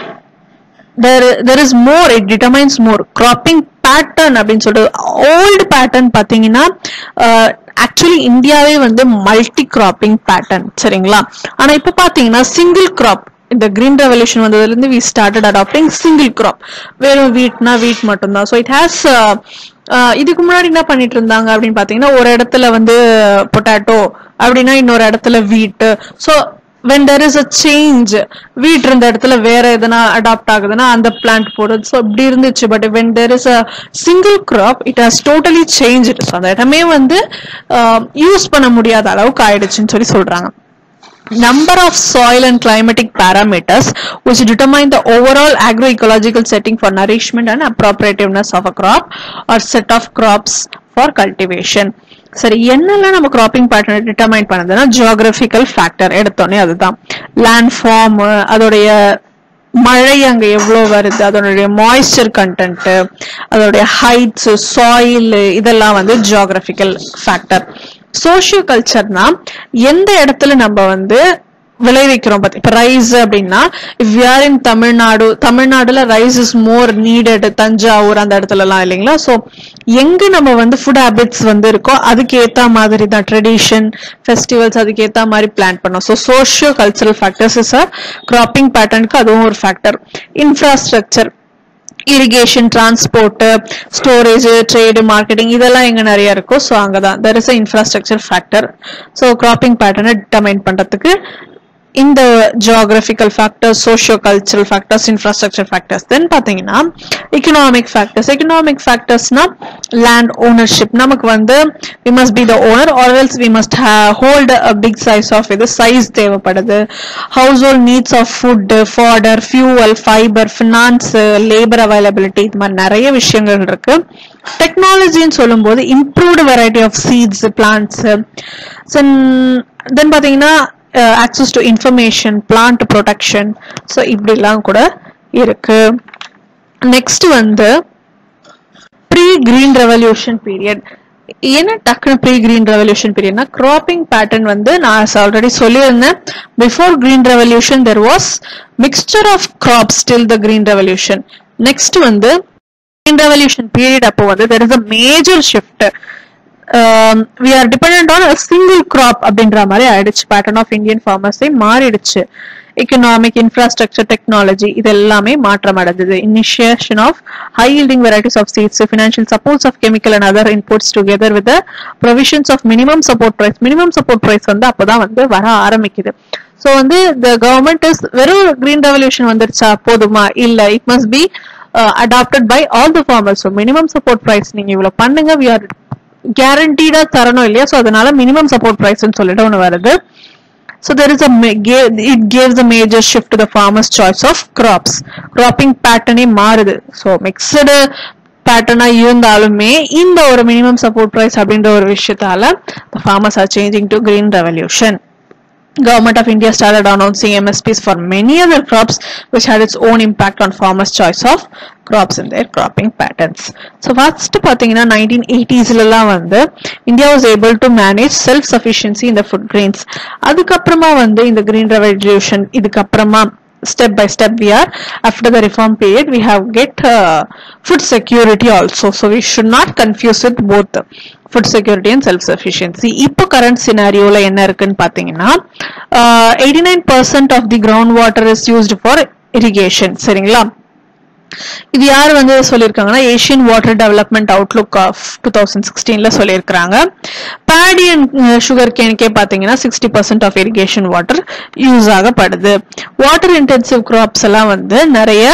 A: there there is more it determines more cropping pattern அப்படின்னு சொல்றது ஓல்டு பேட்டர்ன் பாத்தீங்கன்னா ஆக்சுவலி இந்தியாவே வந்து மல்டி கிராப்பிங் பேட்டர்ன் சரிங்களா ஆனா இப்ப பாத்தீங்கன்னா சிங்கிள் கிராப் இந்த கிரீன் ரெவல்யூஷன் வந்ததுல இருந்து we started adopting single crop வெறும் வீட்னா வீட் மட்டும்தான் ஸோ இட் ஹேஸ் இதுக்கு முன்னாடி என்ன பண்ணிட்டு இருந்தாங்க அப்படின்னு பாத்தீங்கன்னா ஒரு இடத்துல வந்து பொட்டாட்டோ அப்படின்னா இன்னொரு இடத்துல wheat so when there is a change வீட் இருந்த இடத்துல வேற எதனா அடாப்ட் ஆகுதுன்னா அந்த பிளான்ட் போடுறது ஸோ இப்படி இருந்துச்சு but when there is a single crop it has totally changed so அந்த இடமே வந்து யூஸ் பண்ண முடியாத அளவுக்கு ஆயிடுச்சுன்னு சொல்லி சொல்றாங்க number of soil and climatic parameters which determine the overall agroecological setting for nourishment and appropriativeness of a crop or set of crops for cultivation சரி என்னெல்லாம் நம்ம கிராப்பிங் பேட்டர்ன் டிட்டர்மைன் பண்ணுதுன்னா ஜியோகிராபிக்கல் ஃபேக்டர் எடுத்தோன்னே அதுதான் லேண்ட் ஃபார்ம் அதோடைய மழை அங்க எவ்வளவு வருது அதனுடைய மாய்ஸ்சர் கண்டென்ட் அதோடைய ஹைட்ஸ் சாயில் இதெல்லாம் வந்து ஜியோகிராபிக்கல் ஃபேக்டர் சோஷியோ கல்ச்சர்னா எந்த இடத்துல நம்ம வந்து விளைவிக்கிறோம் பத்தி இப்ப ரைஸ் அப்படின்னா இஃப் ஆர் இன் தமிழ்நாடு தமிழ்நாடுல rice is more needed Thanjavur அந்த இடத்துல எல்லாம் இல்லைங்களா சோ எங்க நம்ம வந்து ஃபுட் ஹேபிட்ஸ் வந்து இருக்கோ அதுக்கு ஏத்த மாதிரி தான் ட்ரெடிஷன் ஃபெஸ்டிவல்ஸ் அதுக்கு ஏத்த மாதிரி பிளான் பண்ணோம் so socio cultural factors is a cropping பேட்டர்னுக்கு அதுவும் ஒரு factor infrastructure irrigation transport storage trade marketing இதெல்லாம் எங்க நிறைய இருக்கும் ஸோ அங்கதான் there is infrastructure factor so cropping பேட்டர்னை டிட்டர்மைன் பண்றதுக்கு இந்த geographical factors socio cultural factors infrastructure factors then பாத்தீங்கன்னா எக்கனாமிக் ஃபேக்டர்ஸ் எக்கனாமிக் ஃபேக்டர்ஸ்னா லேண்ட் ஓனர்ஷிப் நமக்கு வந்து we must be the owner or else we must hold a big size of இது size தேவைப்படுது household needs of food fodder fuel fibre finance labour availability இது மாதிரி நிறைய விஷயங்கள் இருக்கு டெக்னாலஜின்னு சொல்லும்போது improved variety of seeds plants then பாத்தீங்கன்னா access to information plant protection so இப்படிலாம் கூட இருக்கு நெக்ஸ்ட் வந்து ப்ரீ கிரீன் ரெவல்யூஷன் பீரியட் என்ன டக்குனு ப்ரீ கிரீன் ரெவல்யூஷன் பீரியட்னா கிராப்பிங் பேட்டர்ன் வந்து நான் ஆல்ரெடி சொல்லியிருந்தேன் before green revolution there was mixture of crops till the green revolution next வந்து கிரீன் ரெவல்யூஷன் பீரியட் அப்போ வந்து there is a major shift we are depend on single crop அப்படின்ற மாதிரி ஆயிடுச்சு பேட்டர்ன் ஆஃப் இந்தியன் ஃபார்மர்ஸே மாறிடுச்சு economic infrastructure technology இது எல்லாமே மாற்றம் அடைஞ்சது initiation of high yielding varieties of seeds financial supports of chemical and other inputs together with the provisions of minimum support price minimum support price வந்து அப்பதான் வந்து வர ஆரம்பிக்குது ஸோ வந்து the government is வெறும் green revolution வந்துருச்சா போதுமா இல்ல it must be uh, adopted by all the farmers so minimum support price நீங்க இவ்வளவு பண்ணுங்க we are guaranteed தரணும் இல்லையா ஸோ அதனால மினிமம் சப்போர்ட் ப்ரைஸ்னு சொல்லிட்டு ஒன்று வருது So there is a ma- ga- it gives a major shift to the farmer's choice of crops. Cropping pattern மாறுது. So mixed பேட்டர்னா இருந்தாலுமே இந்த ஒரு மினிமம் சப்போர்ட் பிரைஸ் அப்படின்ற ஒரு விஷயத்தால the farmers are changing to green revolution. Government of India started announcing MSPs for many other crops, which had its own impact on farmers' choice of crops in their cropping patterns. So first பார்த்தீங்கன்னா 1980s எல்லாம் வந்து India was able to manage self sufficiency இந்த food grains அதுக்கப்புறமா வந்து இந்த green revolution இதுக்கப்புறமா step by step we are after the reform period we have get uh, food security also so we should not confuse with both food security and self sufficiency இப்போ current scenarioல என்ன இருக்குன்னு பாத்தீங்கன்னா eighty nine percent of the ground water is used for irrigation சரிங்களா இது யார் வந்து சொல்லியிருக்காங்கன்னா Asian water development outlook of two thousand சிக்ஸ்டீன்ல சொல்லியிருக்கிறாங்க பேடி அண்ட் சுகர் கேனுக்கே பார்த்தீங்கன்னா sixty percent of irrigation water use ஆகப்படுது வாட்டர் இன்டென்சிவ் கிராப்ஸ் எல்லாம் வந்து நிறைய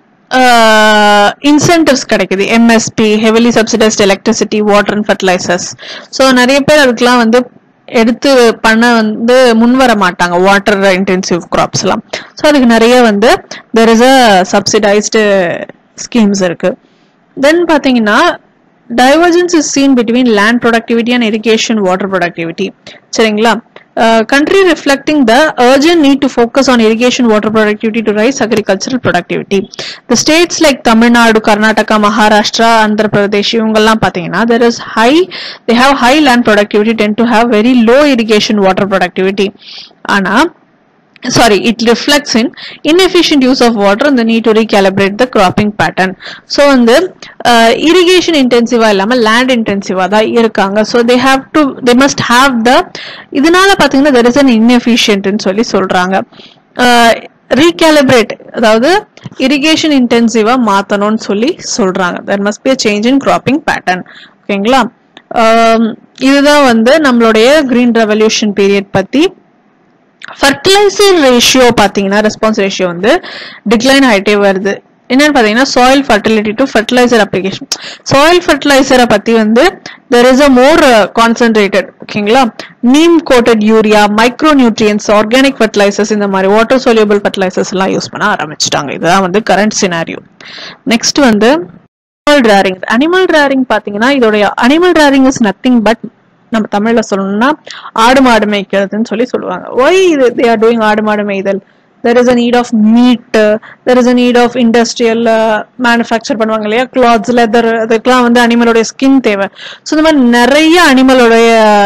A: இன்சென்டிவ்ஸ் கிடைக்குது MSP heavily subsidised electricity water and fertilisers so நிறைய பேர் அதுக்கெல்லாம் வந்து எடுத்து பண்ண வந்து முன் வர மாட்டாங்க வாட்டர் இன்டென்சிவ் கிராப்ஸ் எல்லாம் ஸோ அதுக்கு நிறைய வந்து there is a subsidised schemes இருக்கு தென் பார்த்தீங்கன்னா divergence is seen between land productivity and irrigation water productivity சரிங்களா uh, country reflecting the urgent need to focus on irrigation water productivity to raise agricultural productivity the states like tamil nadu karnataka maharashtra andhra pradesh இவங்கெல்லாம் பார்த்தீங்கன்னா there is high they have high land productivity tend to have very low irrigation water productivity ஆனா sorry it reflects in inefficient use of water and the need to recalibrate the cropping pattern so வந்து irrigation intensive இல்லாம land intensive தான் இருக்காங்க so they have to they must have the இதனால பாத்தீங்கன்னா there is an inefficient ன்னு சொல்லி சொல்றாங்க ரீகேலிபிரேட் அதாவது இரிகேஷன் இன்டென்சிவா மாத்தணும்னு சொல்லி சொல்றாங்க there must be a change in cropping pattern ஓகேங்களா ஆம், இதுதான் வந்து நம்மளுடைய கிரீன் ரெவல்யூஷன் பீரியட் பத்தி ஃபர்டிலைசர் ரேஷியோ பார்த்தீங்கன்னா ரெஸ்பான்ஸ் ரேஷியோ வந்து டிக்ளைன் ஆகிட்டே வருது என்னன்னு பார்த்தீங்கன்னா soil fertility to fertiliser application soil ஃபர்டிலைசரை பற்றி வந்து there is a more concentrated ஓகேங்களா neem coated urea micro nutrients organic fertilisers இந்த மாதிரி வாட்டர் soluble ஃபர்டிலைசர்ஸ் எல்லாம் யூஸ் பண்ண ஆரம்பிச்சிட்டாங்க இதுதான் வந்து கரண்ட் சினாரியோ நெக்ஸ்ட் வந்து அனிமல் ரேரிங் அனிமல் ரேரிங் பாத்தீங்கன்னா இதோடைய animal rearing is nothing but நம்ம தமிழ்ல சொல்லணும்னா ஆடு மாடு மேய்க்கிறதுன்னு சொல்லி சொல்லுவாங்க ஒய் இது தே ஆர் டூயிங் ஆடு மாடு மேய்தல் there is a need of meat there is a need of industrial manufacture பண்ணுவாங்க இல்லையா கிளாத்ஸ் லெதர் அதுக்கெல்லாம் வந்து அனிமலோடைய ஸ்கின் தேவை ஸோ இந்த மாதிரி நிறைய அனிமலோடைய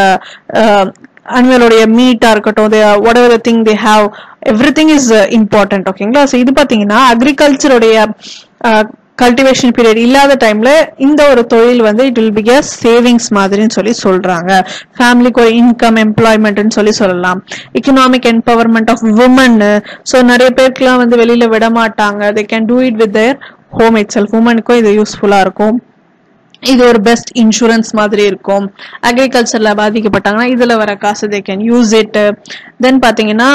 A: அனிமலோடைய மீட்டா இருக்கட்டும் whatever thing they have everything is important ஓகேங்களா ஸோ இது பார்த்தீங்கன்னா அக்ரிகல்ச்சருடைய கல்டிவேஷன் பீரியட் இல்லாத டைம்ல இந்த ஒரு தொழில் வந்து it will be a savings மாதிரின்னு சொல்லி சொல்றாங்க ஃபேமிலிக்கு ஒரு இன்கம் எம்ப்ளாய்மெண்ட்னு சொல்லி சொல்லலாம் economic empowerment of women so நிறைய பேருக்குலாம் வந்து வெளியில விட மாட்டாங்க they can do it with their home itself உமனுக்கும் இது யூஸ்ஃபுல்லா இருக்கும் இது ஒரு பெஸ்ட் இன்சூரன்ஸ் மாதிரி இருக்கும் அக்ரிகல்ச்சர்ல பாதிக்கப்பட்டாங்கன்னா இதுல வர காசு they can use it then பாத்தீங்கன்னா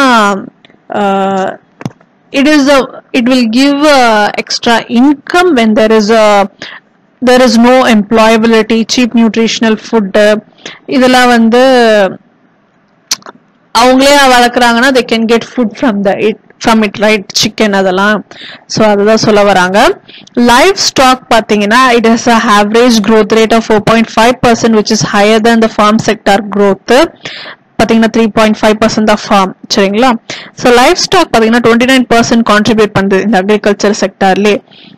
A: it is a it will give uh, extra income when there is a there is no employability cheap nutritional food இதெல்லாம் வந்து அவங்களே வளர்க்குறாங்கன்னா they can get food from the it from it right chicken அதெல்லாம் so அதுதான் சொல்ல வராங்க livestock பார்த்தீங்கன்னா it has a average growth rate of 4.5 percent which is higher than the farm sector growth பார்த்தீங்கன்னா three point five percent of farm சரிங்களா so livestock பார்த்தீங்கன்னா twenty nine percent contribute பண்ணுது இந்த agriculture செக்டார்லே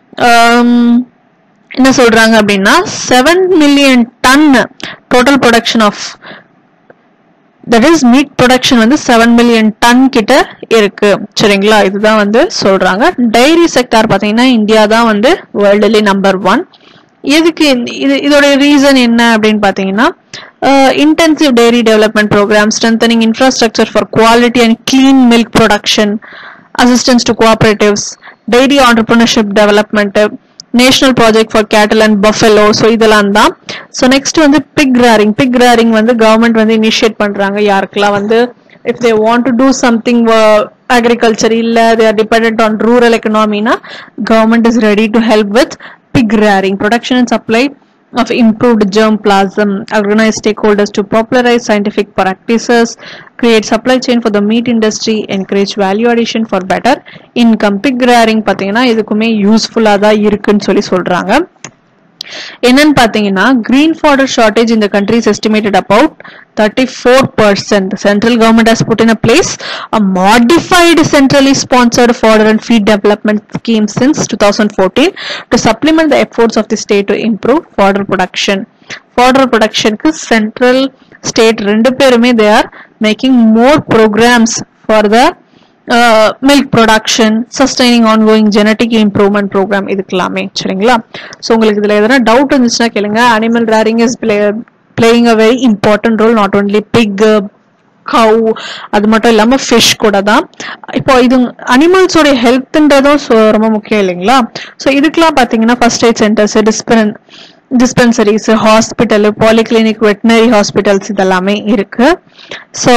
A: என்ன சொல்றாங்க அப்படின்னா seven million ton total production of that is meat production வந்து செவன் மில்லியன் டன் கிட்ட இருக்கு சரிங்களா இதுதான் வந்து சொல்றாங்க டைரி செக்டார் பார்த்தீங்கன்னா இந்தியா தான் வந்து வேர்ல்டுலேயே நம்பர் ஒன் எதுக்கு இந்த- இது இதோட ரீசன் என்ன அப்படின்னு பார்த்தீங்கன்னா intensive dairy development programme strengthening infrastructure for quality and clean milk production assistance to cooperatives dairy entrepreneurship development national project for கேட்டல் அண்ட் பஃபெலோ ஸோ இதெல்லாம் தான் ஸோ நெக்ஸ்ட் வந்து பிக் ரேரிங் பிக் ரேரிங் வந்து government வந்து initiate பண்றாங்க யாருக்கெல்லாம் வந்து if they want to do something agriculture இல்ல they are depend on rural எக்கனாமினா government is ready to help with pig rearing, production and supply of improved germplasm, organize stakeholders to popularize scientific practices, create supply chain for the meat industry, encourage value addition for better income. Pig rearing பார்த்தீங்கன்னா இதுக்குமே யூஸ்ஃபுல்லாக தான் இருக்குன்னு சொல்லி சொல்றாங்க என்னன்னு பாத்தீங்கன்னா green fodder shortage in the country is estimated about 34%. The central government has put in a place a modified centrally sponsored fodder and feed development scheme since 2014 to supplement the efforts of the state to improve fodder production. Fodder production க்கு central state ரெண்டு பேருமே they are making more programs for the milk production sustaining ongoing genetic improvement programme இதுக்கெல்லாமே சரிங்களா so உங்களுக்கு இதில் எதனா doubt இருந்துச்சுன்னா கேளுங்க animal rearing is playing a very important role not only pig cow அது மட்டும் இல்லாம ஃபிஷ் கூட தான் இப்போ இது அனிமல்ஸோட ஹெல்த்ன்றதும் so ரொம்ப முக்கியம் இல்லைங்களா ஸோ இதுக்கெல்லாம் பார்த்தீங்கன்னா ஃபர்ஸ்ட் எய்ட் சென்டர்ஸ் டிஸ்பென் dispensaries hospital polyclinic veterinary hospitals இதெல்லாமே இருக்கு so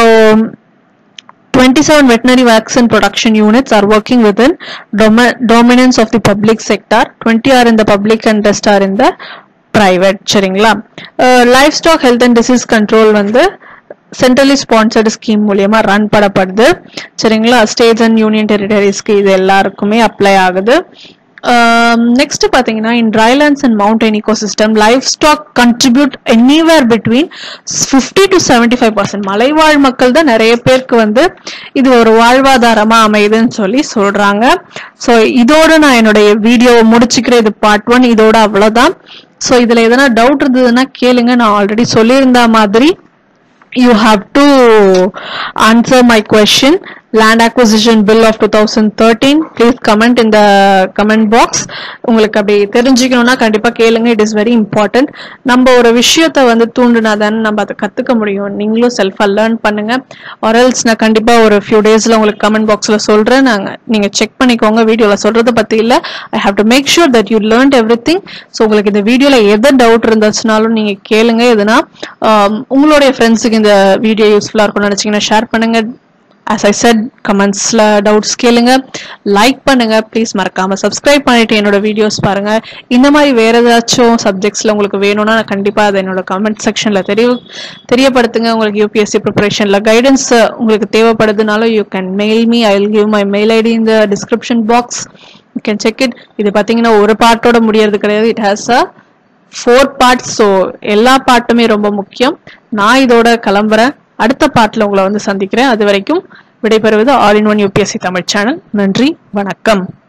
A: 27 veterinary vaccine production units are working within domi- dominance of the public sector 20 are in the public and rest are in the private சரிங்களா livestock health and disease control வந்து centrally sponsored scheme மூலியமா run பண்ணப்படுது சரிங்களா states and union டெரிட்டரிஸ்க்கு இது எல்லாருக்குமே apply ஆகுது next பாத்தீங்கன்னா in drylands and mountain ecosystem livestock contribute anywhere between fifty to seventy five percent மலைவாழ் மக்கள் தான் நிறைய பேருக்கு வந்து இது ஒரு வாழ்வாதாரமா அமையுதுன்னு சொல்லி சொல்றாங்க ஸோ இதோட நான் என்னுடைய வீடியோவை முடிச்சுக்கிறேன் இது பார்ட் ஒன் இதோட அவ்வளவுதான் ஸோ இதுல எதனா டவுட் இருந்ததுன்னா கேளுங்க நான் ஆல்ரெடி சொல்லியிருந்த மாதிரி you have to answer my question land acquisition bill of 2013 please comment in the comment box உங்களுக்கு அப்படி தெரிஞ்சுக்கணும்னா கண்டிப்பா கேளுங்க இட் இஸ் வெரி இம்பார்ட்டன்ட் நம்ம ஒரு விஷயத்த வந்து தூண்டுனா தானே நம்ம அதை கத்துக்க முடியும் நீங்களும் செல்ஃபா லேர்ன் பண்ணுங்க ஆர்எல்ஸ் நான் கண்டிப்பா ஒரு ஃபியூ டேஸ்ல உங்களுக்கு கமெண்ட் பாக்ஸ்ல சொல்றேன் நாங்க நீங்க செக் பண்ணிக்கோங்க வீடியோல சொல்றத பத்தி இல்ல I have to make sure that you learn everything so உங்களுக்கு இந்த வீடியோல எது டவுட் இருந்துச்சுனாலும் நீங்க கேளுங்க எதுனா ஆம், உங்களுடைய ஃப்ரெண்ட்ஸுக்கு இந்த வீடியோ யூஸ்ஃபுல்லா இருக்கும்னு நினைச்சீங்கன்னா ஷேர் பண்ணுங்க as I said கமெண்ட்ஸ்ல டவுட்ஸ் கேளுங்க லைக் பண்ணுங்க ப்ளீஸ் மறக்காம சப்ஸ்கிரைப் பண்ணிட்டு என்னோட வீடியோஸ் பாருங்க இந்த மாதிரி வேற ஏதாச்சும் சப்ஜெக்ட்ஸ்ல உங்களுக்கு வேணும்னா நான் கண்டிப்பா அதை என்னோட கமெண்ட் செக்ஷன்ல தெரிய தெரியப்படுத்துங்க உங்களுக்கு யூபிஎஸ்சி ப்ரிப்பரேஷன்ல கைடன்ஸ் உங்களுக்கு தேவைப்படுதுனாலும் you can mail me I will give my mail ID இந்த description box you can check it இது பாத்தீங்கன்னா ஒரு பார்ட்டோட முடியறது கிடையாது it has a four parts so எல்லா பாட்டுமே ரொம்ப முக்கியம் நான் இதோட கிளம்புறேன் அடுத்த பாட்டில் உங்களை வந்து சந்திக்கிறேன் அது வரைக்கும் விடைபெறுவது all in one UPSC Tamil channel நன்றி வணக்கம்